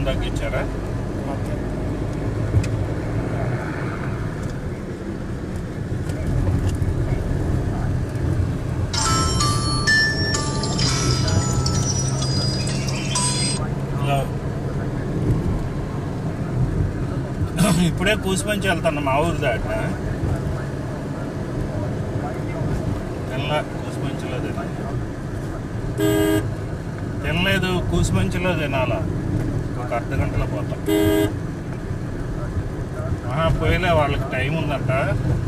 తగ్గించారా okay hello ఇప్పుడే కూసిమంచి వెళ్తాను మా ఊరు దాట తినలా కూసిమంచిలో తినాలి తినలేదు కూసిమంచిలో తినాలా ఒక అర్ధ గంటలో పోతాం ఆహా, పోయిలే వాళ్ళకి టైం ఉందంట